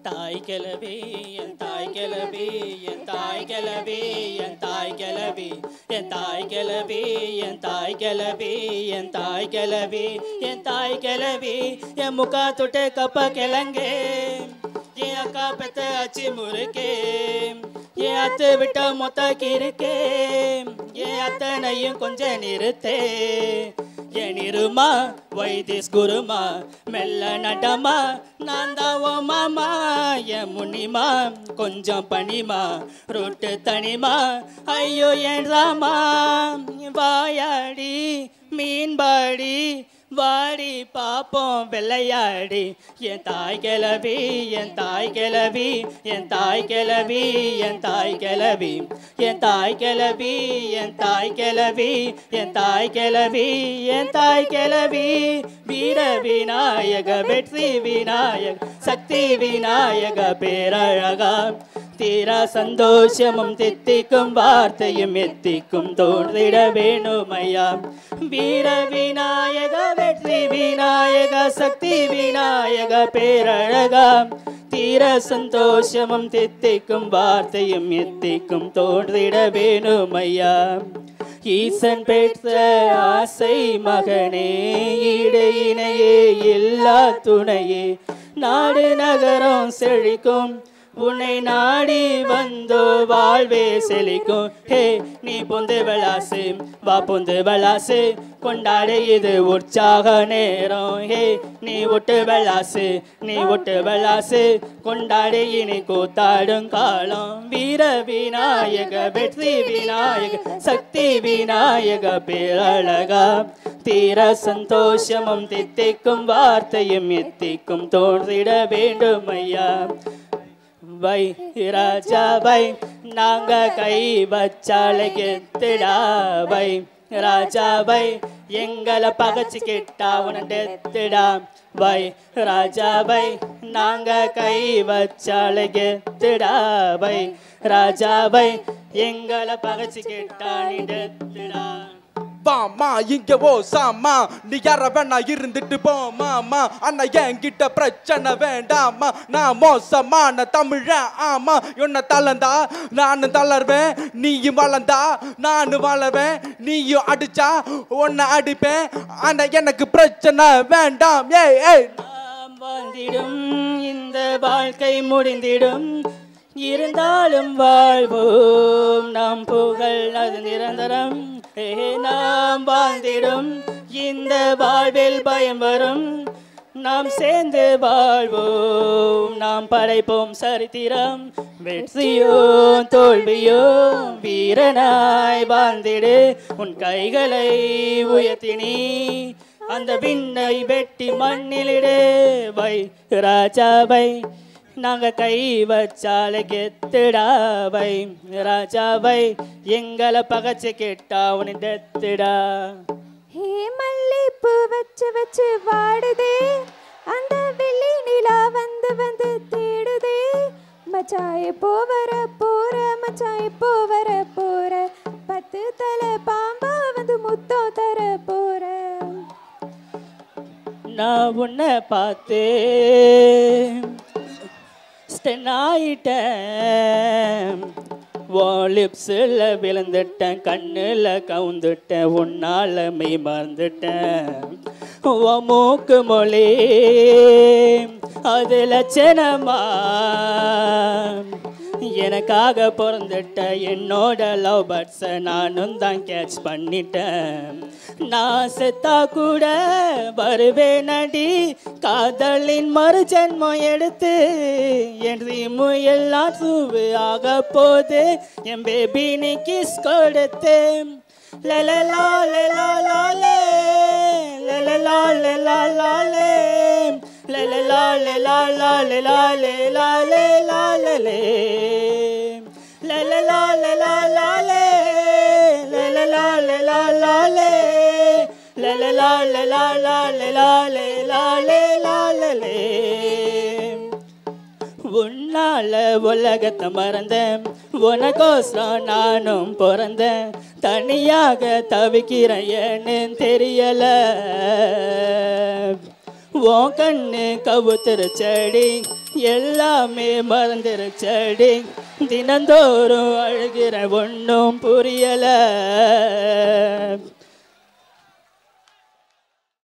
தாய் கிளவி என் தாய் கிளவி என் தாய் கிளவி என் தாய் கிளவி என் தாய் கிளவி என் தாய் கிளவி என் தாய் கிளவி என் தாய் கிளவி என் முக்கா தொட்டு கப்ப கிளங்கே என் அக்கா பெத்த அச்சி முறுக்கே என் அத்தை விட்ட மொத்த கிறுக்கே என் அத்தனையும் கொஞ்சம் நிறுத்தே என் இருமா வைத்திஸ் குருமா மெல்ல நடமா நான் தான் ஓ மாமா என் முனிமா கொஞ்சம் பனிமா ரொட்டு தனிமா ஐயோ என் ராமா வாயாடி மீன்பாடி வாடி பாப்போம் வெள்ளையாடி என் தாய் கிளவி என் தாய் கிளவி என் தாய் கிளவி என் தாய் கிளவி என் தாய் கிளவி என் தாய் கிளவி என் தாய் கிளவி என் தாய் கிளவி வீர விநாயக வெற்றி விநாயக சக்தி விநாயக பேரழகா தீரா சந்தோஷமும் தித்திக்கும் வார்த்தையும் எத்திக்கும் தோன்றிட வேணுமையா வீர விநாயக வெற்றி விநாயக சக்தி விநாயக பேரழகா தீர சந்தோஷமும் தித்திக்கும் வார்த்தையும் எத்திக்கும் தோன்றிட வேணுமையா ஈசன் பெற்ற ஆசை மகனே ஈடு இணையே இல்லா துணையே நாடு நகரம் செழிக்கும் உன்னை நாடி வந்தோ வாழ்வே செழிக்கும் ஹே நீ பொந்து விளாசு வா பொந்து விளாசு கொண்டாடு இது உற்சாக நேரம் ஹே நீ ஒட்டு விளாசு நீ ஒட்டு விளாசு கொண்டாடு இனி கூத்தாடும் காலம் வீர விநாயக வெற்றி விநாயக சக்தி விநாயக பேரழகா தீர சந்தோஷமும் தித்திக்கும் வார்த்தையும் எத்திக்கும் தோன்றிட வேண்டும் ஐயா வை ராஜா வை நாங்க கை வச்சாலே கெத்துடா வை ராஜா வை எங்களை பகச்சுக்கிட்டா உனடெத்துடா வை ராஜா வை நாங்க கை வச்சாலே கெத்துடா வை ராஜா வை எங்களை பகச்சுக்கிட்டா நீ டெத்துடா வாமா இங்க ஓ சாமா நீ யார வேணா இருந்துட்டு போமாமா அண்ணா என்கிட்ட பிரச்சனை வேண்டாமா நான் மோசமான தமிழன் ஆமா உன்னை தளர்ந்தா நானும் தளர்வேன் நீயும் வளர்ந்தா நானும் வளர்வேன் நீயும் அடிச்சா உன்னை அடிப்பேன் ஆனா எனக்கு பிரச்சனை வேண்டாம் ஏய் ஏய் நாம் வாழ்ந்திடும் இந்த வாழ்க்கை முடிந்திடும் இருந்தாலும் வாழ்வோம் நாம் புகழ் அது நிரந்தரம் ஏ நாம் வாழ்ந்திடும் இந்த வாழ்வில் பயம் வரும் நாம் சேர்ந்து வாழ்வோம் நாம் படைப்போம் சரித்திரம் வெற்றியோ தோல்வியோ வீரனாய் வாழ்ந்திடு உன் கைகளை உயர்த்தினி அந்த விண்ணை வெட்டி மண்ணிலிடு வை ராஜாவை நாங்க கை வச்சாலே கெத்துடாவை ராஜாவை எங்களை பகச்சு கேட்டா உனி டெத்துடா ஹே மல்லிப்பூ வச்சு வச்சு வாடுதே அந்த வெள்ளி நிலா வந்து வந்து தேடுதே மச்சான் எப்போ வர போற மச்சான் எப்போ வர போற பத்து தலை பாம்பா வந்து முத்தம் தர போற நான் உன்னை பார்த்து ஸ்டென் ஆயிட்டேன் உன் லிப்ஸில் விழுந்துட்டேன் கண்ணில் கவுந்துட்டேன் உன்னால மெய் மறந்துட்டேன் உன் மூக்கு மொழி அது லட்சணமா எனக்காக பிறந்துட்ட என்னோட லவ் பர்ட்ஸை நானும் தான் கேட்ச் பண்ணிட்டேன் நான் செத்தா கூட வருவேன் நடி காதலின் மறு ஜென்மம் எடுத்து என் ரீமு எல்லாம் சூவு ஆக போது என் பேபி நீ கிஸ் கொடுத்து லலலா லலா லாலே லலலா லலா லாலே லலலா லலா லாலே லாலே லாலே லாலே லலலா லலா லாலே லலலா லலா லாலே லலலா லலா லாலே லாலே லாலே லாலே உன்னால உலகத்தை மறந்தேன் உனக்கோசரம் நானும் பிறந்தேன் தனியாக தவிக்கிறேன் ஏன்னு தெரியல உன் கண்ணு கவுத்துரு செடி எல்லாமே மறந்துருச்சடி தினந்தோறும் அழுகிற ஒன்றும் புரியல